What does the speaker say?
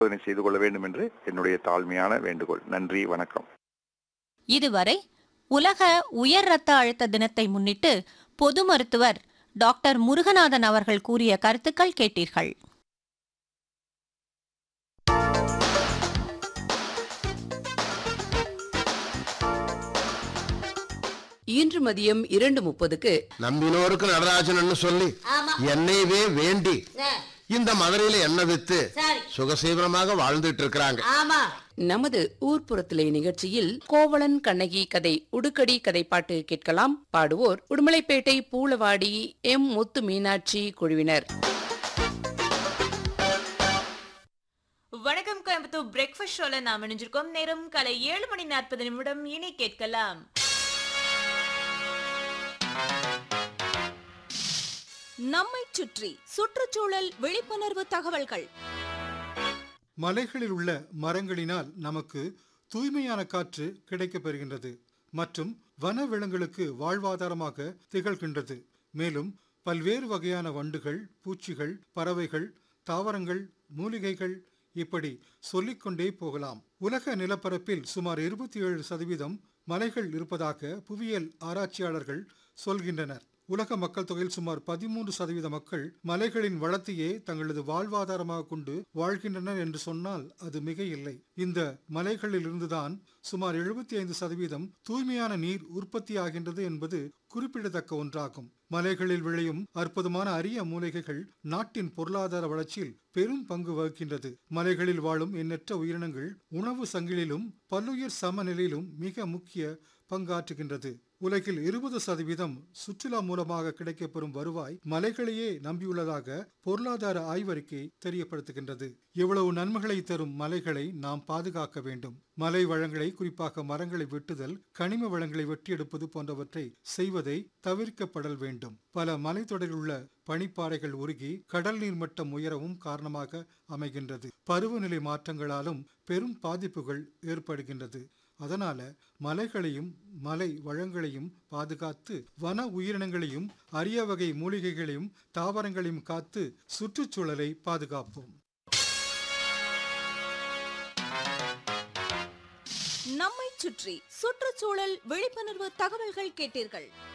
சோதனை செய்து கொள்ள வேண்டும் என்று என்னுடைய தாழ்மையான வேண்டுகோள் நன்றி வணக்கம் இதுவரை உலக உயர் ரத்த அழுத்த தினத்தை முன்னிட்டு பொது மருத்துவர் டாக்டர் முருகநாதன் அவர்கள் கூறிய கருத்துக்கள் கேட்டீர்கள் இன்று மதியம் இரண்டு முப்பதுக்கு நம்பினோருக்கு நடராஜன் சொல்லி என்னையவே வேண்டி இந்த மதுரையில எண்ணெய் வித்து சுகசீவனமாக வாழ்ந்துட்டு இருக்கிறாங்க நமது ஊர்ப்புறத்திலே நிகழ்ச்சியில் கோவலன் கண்ணகி கதை உடுக்கடி கதை பாட்டு கேட்கலாம் பாடுவோர் உடுமலைப்பேட்டை பூளவாடி எம் முத்து மீனாட்சி குழுவினர் வணக்கம் கோயம்புத்தூர் பிரேக்ஃபாஸ்ட் ஷோல நாம் இணைஞ்சிருக்கோம் நேரம் காலை ஏழு மணி நாற்பது நிமிடம் இனி கேட்கலாம் நம்மை சுற்றி சுற்றுச்சூழல் விழிப்புணர்வு தகவல்கள் மலைகளில் உள்ள மரங்களினால் நமக்கு தூய்மையான காற்று கிடைக்கப் பெறுகின்றது மற்றும் வனவிலங்குகளுக்கு வாழ்வாதாரமாக திகழ்கின்றது மேலும் பல்வேறு வகையான வண்டுகள் பூச்சிகள் பறவைகள் தாவரங்கள் மூலிகைகள் இப்படி சொல்லிக்கொண்டே போகலாம் உலக நிலப்பரப்பில் சுமார் இருபத்தி ஏழு சதவீதம் மலைகள் இருப்பதாக புவியியல் ஆராய்ச்சியாளர்கள் சொல்கின்றனர் உலக மக்கள் தொகையில் சுமார் பதிமூன்று சதவீத மக்கள் மலைகளின் வளத்தையே தங்களது வாழ்வாதாரமாக கொண்டு வாழ்கின்றனர் என்று சொன்னால் அது மிக இல்லை இந்த மலைகளில் இருந்துதான் சுமார் எழுபத்தி ஐந்து சதவீதம் தூய்மையான நீர் உற்பத்தியாகின்றது என்பது குறிப்பிடத்தக்க ஒன்றாகும் மலைகளில் விளையும் அற்புதமான அரிய மூலிகைகள் நாட்டின் பொருளாதார வளர்ச்சியில் பெரும் பங்கு வகிக்கின்றது மலைகளில் வாழும் எண்ணற்ற உயிரினங்கள் உணவு சங்கிலிலும் பல்லுயிர் சமநிலையிலும் மிக முக்கிய பங்காற்றுகின்றது உலகில் இருபது சதவீதம் சுற்றுலா மூலமாக கிடைக்கப்பெறும் வருவாய் மலைகளையே நம்பியுள்ளதாக பொருளாதார ஆய்வறிக்கை தெரியப்படுத்துகின்றது இவ்வளவு நன்மைகளை தரும் மலைகளை நாம் பாதுகாக்க வேண்டும் மலை வளங்களை குறிப்பாக மரங்களை வெட்டுதல் கனிம வளங்களை வெட்டியெடுப்பது போன்றவற்றை செய்வதை தவிர்க்கப்படல் வேண்டும் பல மலைத்தொடரில் உள்ள பனிப்பாறைகள் உருகி கடல் நீர் மட்டம் உயரவும் காரணமாக அமைகின்றது பருவநிலை மாற்றங்களாலும் பெரும் பாதிப்புகள் ஏற்படுகின்றது அதனால மலைகளையும் மலை வளங்களையும் பாதுகாத்து வன உயிரினங்களையும் அரிய வகை மூலிகைகளையும் தாவரங்களையும் காத்து சுற்றுச்சூழலை பாதுகாப்போம் நம்மை சுற்றி சுற்றுச்சூழல் விழிப்புணர்வு தகவல்கள் கேட்டீர்கள்